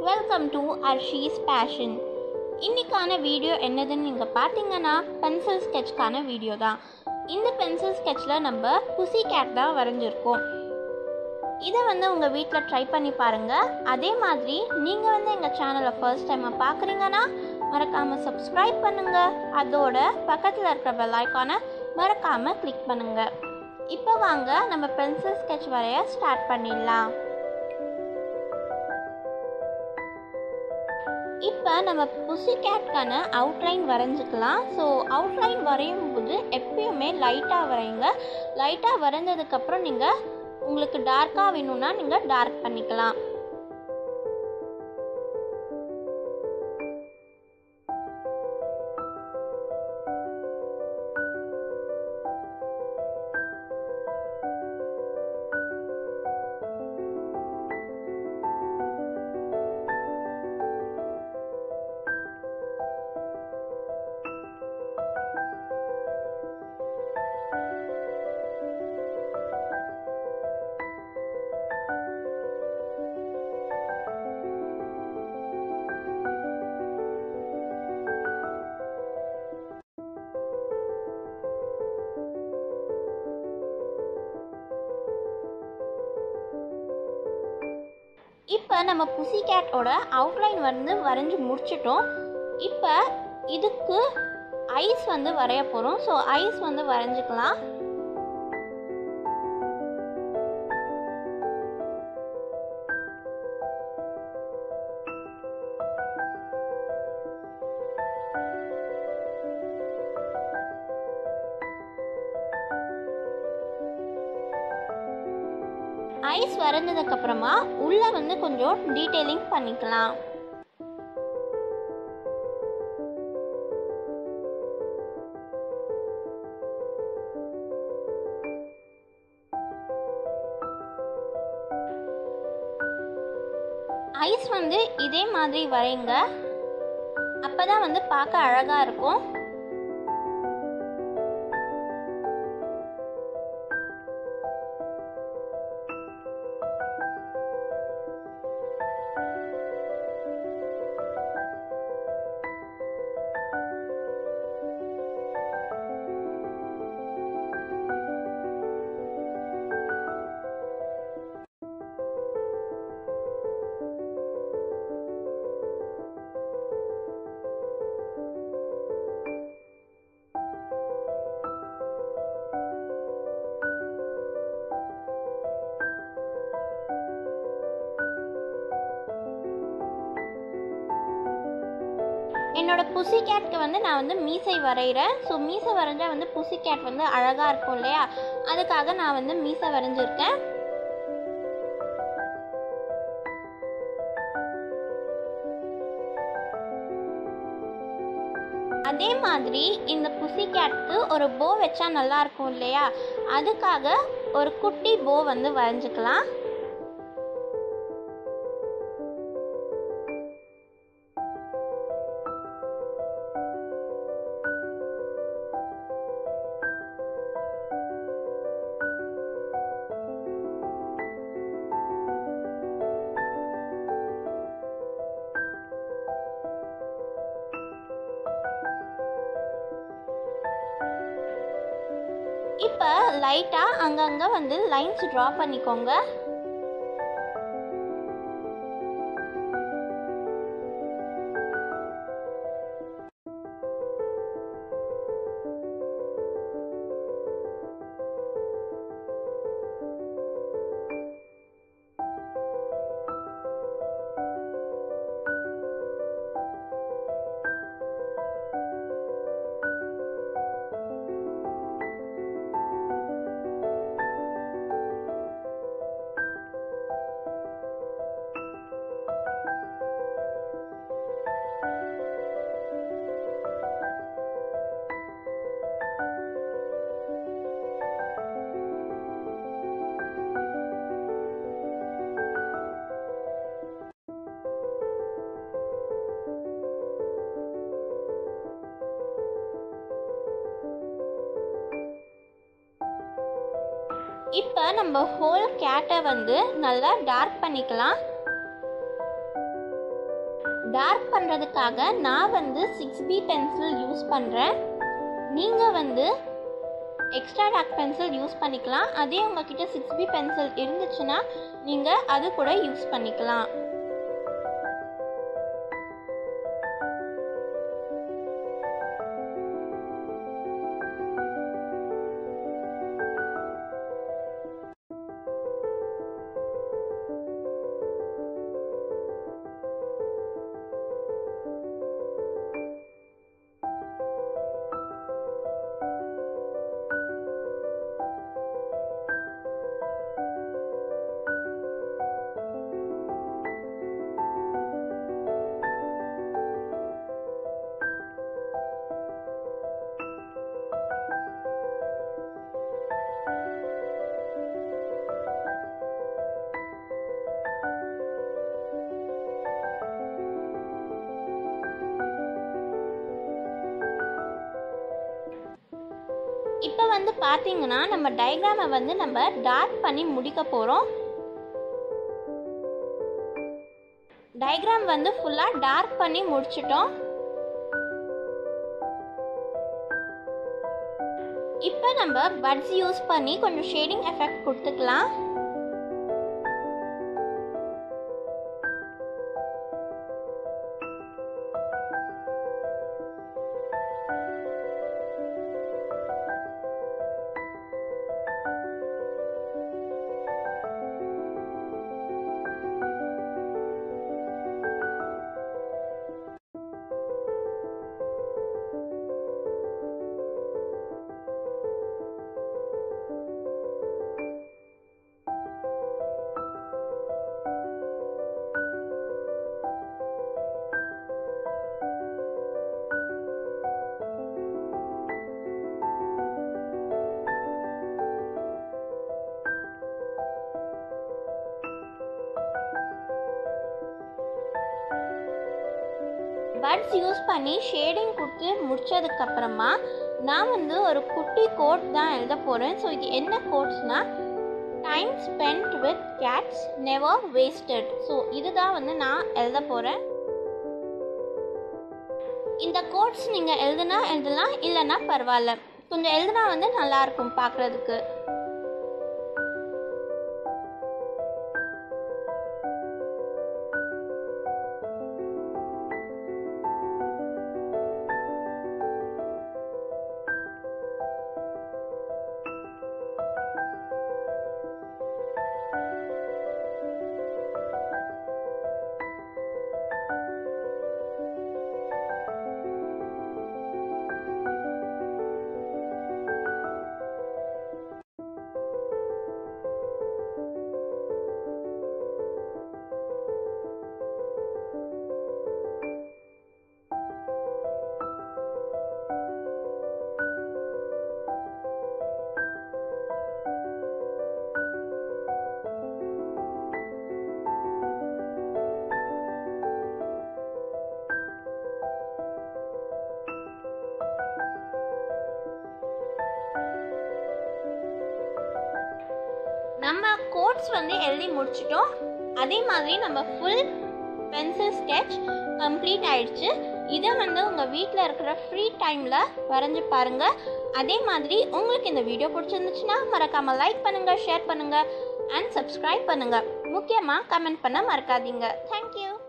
welcome to Arshi's fashion இன்னைக்கான video என்னதுன்னு நீங்கள் பார்த்தீங்கன்னா பென்சில் ஸ்கெட்ச்க்கான வீடியோ தான் இந்த பென்சில் ஸ்கெட்சில் நம்ம புசி கேட் தான் வரைஞ்சிருக்கோம் இதை வந்து உங்கள் வீட்டில் ட்ரை பண்ணி பாருங்கள் அதே மாதிரி நீங்கள் வந்து எங்கள் சேனலை ஃபர்ஸ்ட் டைமாக பார்க்குறீங்கன்னா மறக்காமல் சப்ஸ்கிரைப் பண்ணுங்கள் அதோட பக்கத்தில் இருக்கிற பெல் ஐக்கானை மறக்காமல் கிளிக் பண்ணுங்கள் இப்போ வாங்க நம்ம பென்சில் ஸ்கெட்ச் வரைய ஸ்டார்ட் பண்ணிடலாம் இப்போ நம்ம புசி கேட்கான அவுட்லைன் வரைஞ்சிக்கலாம் ஸோ அவுட்லைன் வரையும் போது எப்பயுமே லைட்டாக வரைங்க லைட்டாக வரைஞ்சதுக்கப்புறம் நீங்கள் உங்களுக்கு டார்க்காக வேணும்னா நீங்கள் டார்க் பண்ணிக்கலாம் இப்போ நம்ம புசி கேட்டோட அவுட்லைன் வந்து வரைஞ்சி முடிச்சிட்டோம் இப்போ இதுக்கு ஐஸ் வந்து வரைய போகிறோம் ஸோ ஐஸ் வந்து வரைஞ்சிக்கலாம் ஐஸ் வரைஞ்சதுக்கப்புறமா உள்ளே வந்து கொஞ்சம் டீட்டெயிலிங் பண்ணிக்கலாம் ஐஸ் வந்து இதே மாதிரி வரைங்க அப்பதான் வந்து பார்க்க அழகா இருக்கும் என்னோட புசி கேட்க்கு வந்து நான் வந்து மீசை வரைகிறேன் ஸோ மீசை வரைஞ்சா வந்து புசி கேட் வந்து அழகாக இருக்கும் இல்லையா அதுக்காக நான் வந்து மீசை வரைஞ்சிருக்கேன் அதே மாதிரி இந்த புசி கேட்க்கு ஒரு போ வச்சா நல்லா இருக்கும் இல்லையா அதுக்காக ஒரு குட்டி போ வந்து வரைஞ்சிக்கலாம் இப்போ லைட்டாக அங்கங்கே வந்து லைன்ஸ் ட்ரா பண்ணிக்கோங்க இப்போ நம்ம ஹோல் கேட்டை வந்து நல்லா டார்க் பண்ணிக்கலாம் டார்க் பண்ணுறதுக்காக நான் வந்து சிக்ஸ் பி பென்சில் யூஸ் பண்ணுறேன் நீங்கள் வந்து எக்ஸ்ட்ரா டார்க் பென்சில் யூஸ் பண்ணிக்கலாம் அதே உங்ககிட்ட சிக்ஸ் பி பென்சில் இருந்துச்சுன்னா நீங்கள் அது கூட யூஸ் பண்ணிக்கலாம் இப்போ வந்து பார்த்தீங்கன்னா நம்ம டயக்ராமை வந்து நம்ம டார்க் பண்ணி முடிக்க போகிறோம் டயக்ராம் வந்து ஃபுல்லாக டார்க் பண்ணி முடிச்சிட்டோம் இப்போ நம்ம பட்ஸ் யூஸ் பண்ணி கொஞ்சம் ஷேடிங் எஃபெக்ட் கொடுத்துக்கலாம் பட்ஸ் யூஸ் பண்ணி ஷேடிங் கொடுத்து முடிச்சதுக்கப்புறமா நான் வந்து ஒரு குட்டி கோட் தான் எழுத போகிறேன் ஸோ இது என்ன கோட்ஸ்னால் time spent with cats never wasted so இதுதான் வந்து நான் எழுத போகிறேன் இந்த கோட்ஸ் நீங்கள் எழுதுனா எழுதலாம் இல்லைன்னா பரவாயில்ல கொஞ்சம் எழுதுனா வந்து நல்லாயிருக்கும் பார்க்குறதுக்கு நம்ம கோட்ஸ் வந்து எழுதி முடிச்சிட்டோம் அதே மாதிரி நம்ம ஃபுல் பென்சில் ஸ்கெட்ச் கம்ப்ளீட் ஆயிடுச்சு இதை வந்து உங்கள் வீட்டில் இருக்கிற ஃப்ரீ டைமில் வரைஞ்சி பாருங்கள் அதே மாதிரி உங்களுக்கு இந்த வீடியோ பிடிச்சிருந்துச்சுன்னா மறக்காமல் லைக் பண்ணுங்கள் ஷேர் பண்ணுங்கள் அண்ட் சப்ஸ்கிரைப் பண்ணுங்கள் முக்கியமாக கமெண்ட் பண்ண மறக்காதீங்க தேங்க்யூ